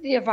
நன்றி அப்பா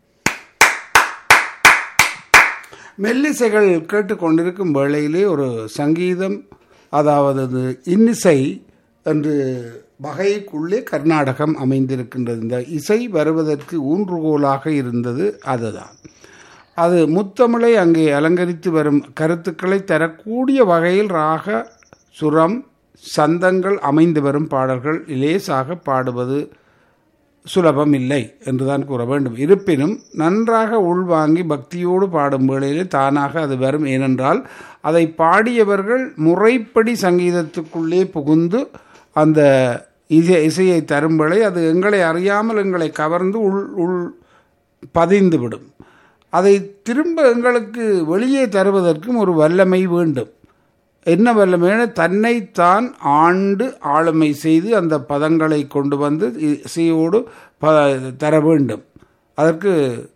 மெல்லிசைகள் கேட்டுக்கொண்டிருக்கும் வேளையிலே ஒரு சங்கீதம் அதாவது இது இன்னிசை என்று வகைக்குள்ளே கர்நாடகம் அமைந்திருக்கின்றது இந்த இசை வருவதற்கு ஊன்றுகோலாக இருந்தது அதுதான் அது முத்தமிழை அங்கே அலங்கரித்து வரும் கருத்துக்களை தரக்கூடிய வகையில் ராக சுரம் சந்தங்கள் அமைந்து வரும் பாடல்கள் லேசாக பாடுவது சுலபம் இல்லை என்றுதான் கூற வேண்டும் இருப்பினும் நன்றாக உள்வாங்கி பக்தியோடு பாடும் வேளையிலே தானாக அது வரும் ஏனென்றால் அதை பாடியவர்கள் முறைப்படி சங்கீதத்துக்குள்ளே புகுந்து அந்த இசை இசையை தரும் வேளை அது எங்களை அறியாமல் எங்களை கவர்ந்து உள் உள் பதிந்துவிடும் அதை திரும்ப எங்களுக்கு வெளியே தருவதற்கும் ஒரு வல்லமை வேண்டும் என்ன வல்லமையான தன்னைத்தான் ஆண்டு ஆளுமை செய்து அந்த பதங்களை கொண்டு வந்து இசையோடு ப தர வேண்டும் அதற்கு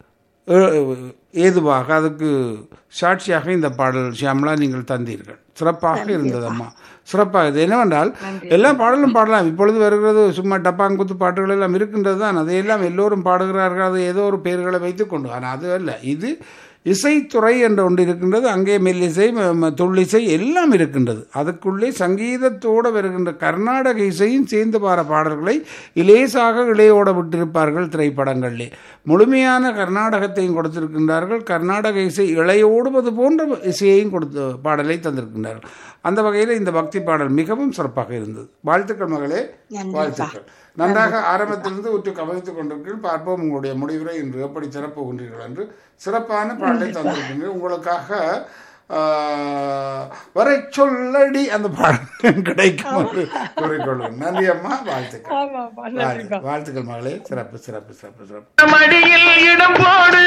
ஏ- ஏதுவாக அதுக்கு சாட்சியாக இந்த பாடல் ஷியாமலா நீங்கள் தந்தீர்கள் சிறப்பாக இருந்தது அம்மா சிறப்பாக இது என்னவென்றால் எல்லா பாடலும் பாடலாம் இப்பொழுது வருகிறது சும்மா டப்பாங்குத்து பாட்டுகள் எல்லாம் இருக்கின்றது தான் அதையெல்லாம் எல்லோரும் பாடுகிறார்கள் அது ஏதோ ஒரு பெயர்களை வைத்துக்கொண்டு ஆனால் அது அல்ல இது இசைத்துறை என்ற ஒன்று இருக்கின்றது அங்கே மெல்லிசை ம- ம- துள்ளிசை எல்லாம் இருக்கின்றது அதுக்குள்ளே சங்கீதத்தோடு வருகின்ற கர்நாடக இசையும் சேர்ந்து பாட பாடல்களை இலேசாக இளையோட விட்டிருப்பார்கள் திரைப்படங்களிலே முழுமையான கர்நாடகத்தையும் கொடுத்திருக்கின்றார்கள் கர்நாடக இசை இளையோடுவது போன்ற இசையையும் கொடுத்து பாடலை தந்திருக்கின்றார்கள் அந்த வகையில் இந்த பக்தி பாடல் மிகவும் சிறப்பாக இருந்தது வாழ்த்துக்கள் மகளே வாழ்த்துக்கள் நன்றாக ஆரம்பத்திலிருந்து உற்று கவனித்துக் கொண்டிருக்கிறீர்கள் பார்ப்போம் உங்களுடைய முடிவுரை இன்று எப்படி சிறப்புகின்றீர்கள் என்று சிறப்பான பாடலை தந்திருக்கின்றீர்கள் உங்களுக்காக ஆஹ், வரை சொல்லடி அந்த பாடல் கிடைக்கும் என்று கூறிக்கொள்வேன் நன்றி அம்மா வாழ்த்துக்கள் ஆமாப்பா நன்றிப்பா வாழ்த்துக்கள் மகளே சிறப்பு சிறப்பு சிறப்பு சிறப்பு மடியில் இடம் போடு